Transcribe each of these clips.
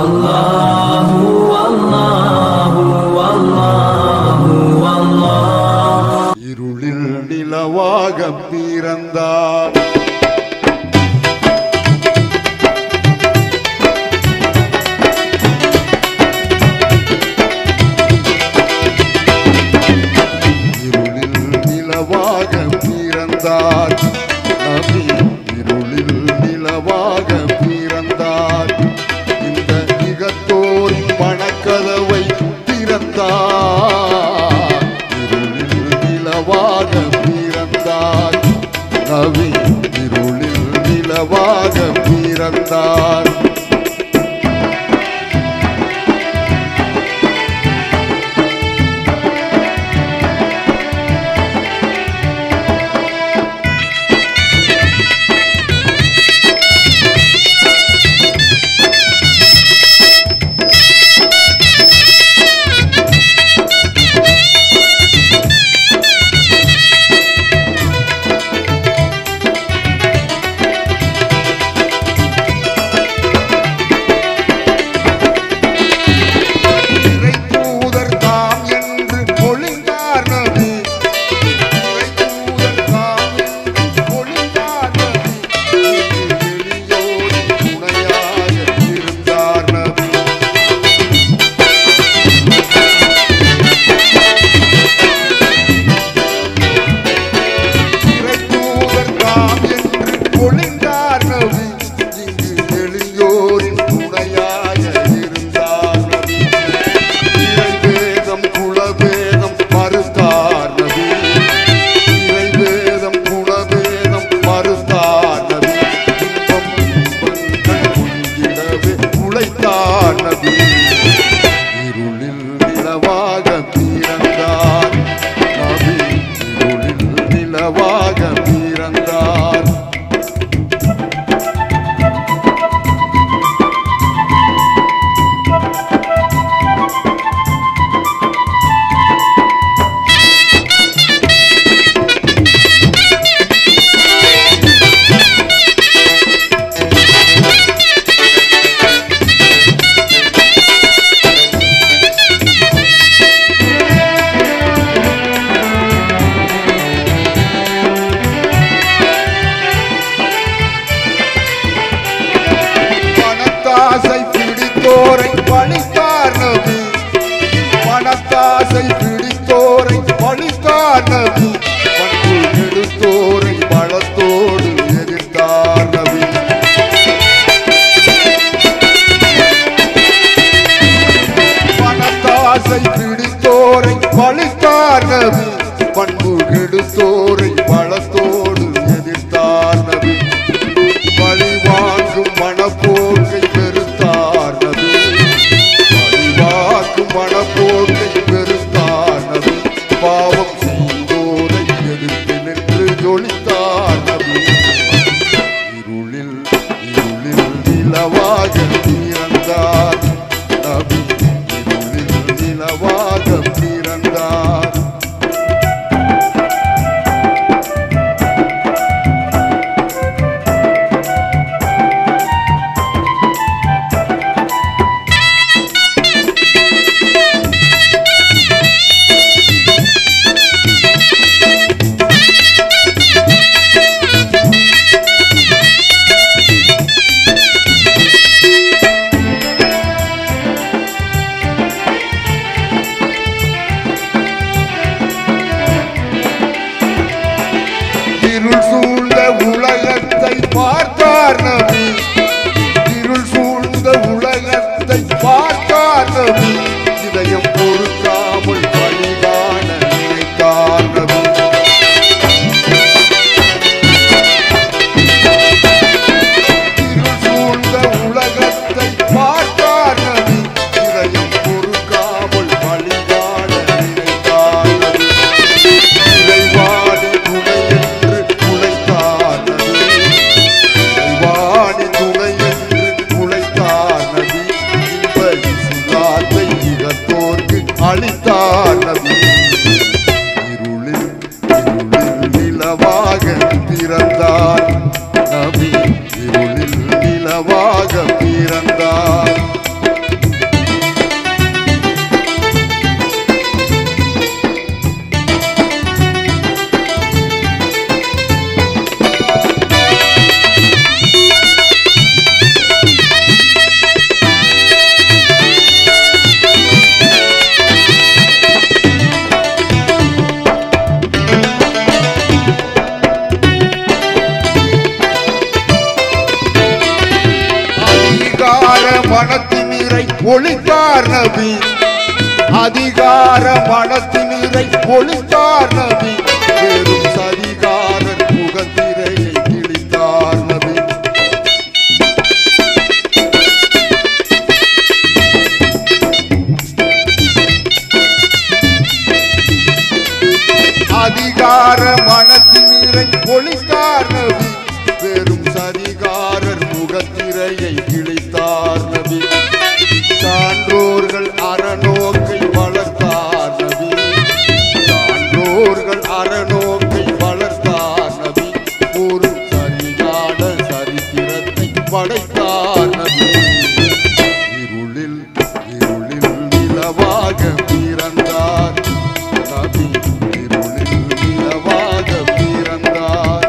இருளில் நிலவாக பிறந்தார் இருளில் நிலவாக பிறந்தார் நபி இருளில் நிலவாக பிறந்தார் இந்த நிகத்தோரின் மணக்கதவை திறந்தார் இருளில் நிலவாக பிறந்தார் நபி இருளில் நிலவாக பிறந்தார் இறை தூதர் தாம் என்று பொழிந்தார் நபி இறை தூதர் தாம் என்று பொழிந்தார் நபி எளியோர் துணையாக இருந்தார் நபி இறை தூதர் தாம் என்று பொழிந்தார் நபி இங்கு எளியோரின் துணையாக இருந்தார் நபி இறை வேதம் குலவேதம் மறுத்தார் நபி இறை வேதம் குலவேதம் மறுத்தார் நபி இன்பம் துன்பங்கள் பொங்கிடவே உழைத்தார் நபி இருளில் நிலவாக பிறந்தார் நபி இருளில் நிலவாக பிறந்தார் பணத்தாசை பிடித்தோரை பழித்தார் நபி பணத்தாசை பிடித்தோரை பழித்தார் நபி பண்பு எடுத்தோரை பலத்தோடு எதிர்த்தார் நபி பணத்தாசை பிடித்தோரை பழித்தார் நபி பண்பு கெடுத்தோரை பலத்தோடு எதிர்த்தார் நபி பழி வாங்கும் மனப்போக்கை வெறுத்தார் நபி பழி வாங்கும் மனப்போக்கை வெறுத்தார் நபி பாவம் செய்தோரை எதிர்த்து நின்று ஜொலித்தார் நபி இருளில் இருளில் நிலவாக பிறந்தார் நபி இருளில் நிலவாக பிறந்தார் மனத்தினிறை ஒளித்தார் நபி அதிகார மனத்தினிறை ஒளித்தார் நபி வெறும் சதிகாரன் முகத்திரையை கிழித்தார் நபி அதிகார மனத்தினிறை ஒளித்தார் நபி வெறும் சதிகாரர் முகத்திரையை கிழித்தார் நபி சான்றோர்கள் அறநோக்கை வளர்த்தார் நபி சான்றோர்கள் அறநோக்கை வளர்த்தார் நபி ஒரு சரியான சரித்திரத்தை படைத்தார் நபி இருளில் இருளில் நிலவாக பிறந்தார் நபி இருளில் நிலவாக பிறந்தார்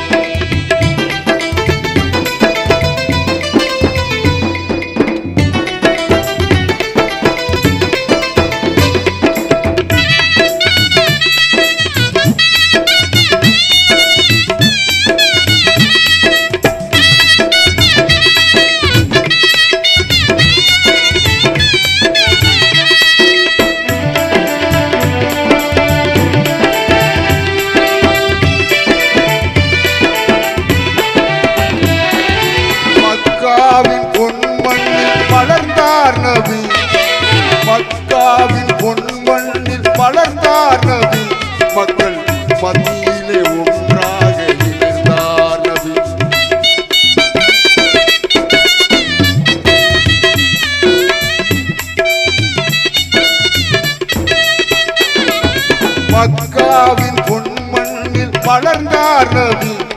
மக்காவின் பொன்மண்ணில் வளர்ந்தார் நபி மக்காவின் பொன்மண்ணில் வளர்ந்தார் நபி மக்கள் மத்தியிலே ஒன்றாக இருந்தார் நபி மக்காவின் பொன்மண்ணில் வளர்ந்தார் நபி